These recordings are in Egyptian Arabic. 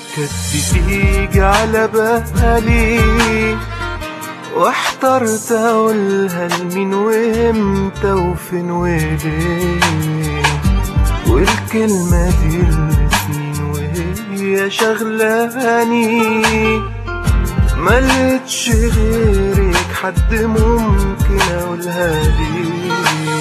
كانت بتيجي على بالي واحترت اقولها لمين وامتى وفين وليه والكلمة دي لسنين وهي شغلاني ملقتش غيرك حد ممكن اقولها ليه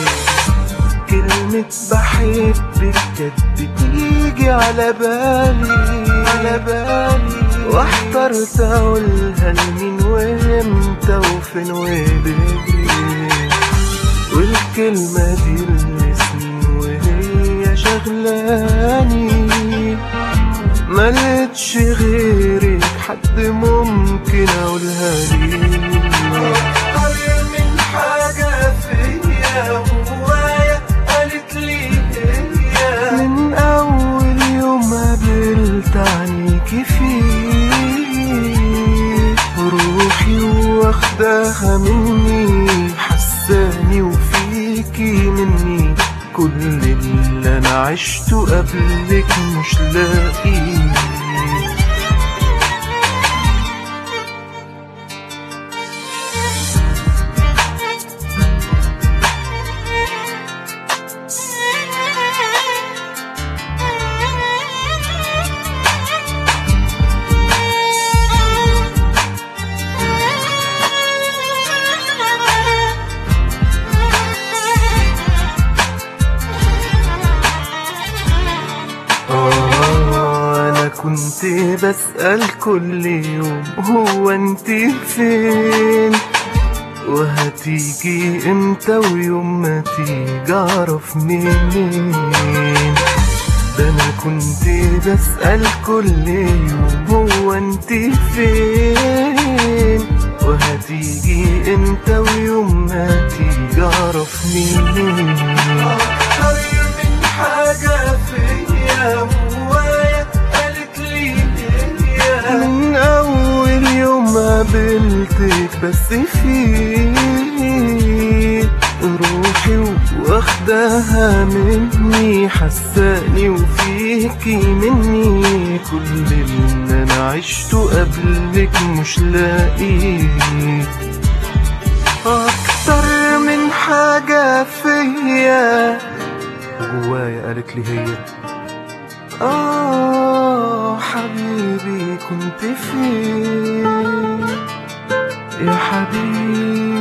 كلمة بحبك كانت بتيجي على بالي على بالي واحترت اقولها لمين وامتى وفين وليه والكلمة دي لسنين وهي شغلاني ملقتش غيرك حد ممكن اقولها ليه اكتر من حاجة فيا جوايا قالت لي هي من اول يوم قابلت عينيكي فيه روحي واخداها مني حساني وفيكي مني كل اللي انا عشته قبلك مش لاقيه آه أنا كنت بسأل كل يوم هو انت فين وهتيجي امتى ويوم ما تيجي اعرف منين ده انا كنت بسأل كل يوم هو انت فين وهتيجي امتى ويوم ما تيجي اعرف منين اكتر من حاجة فيا جوايا قالت لي هي من اول يوم قابلتك بس في روحي واخداها مني حساني وفيكي مني كل اللي انا عشته قبلك مش لاقيه اكتر من حاجة فيا جوايا قالت لي هي آه حبيبي كنت فين يا حبيبي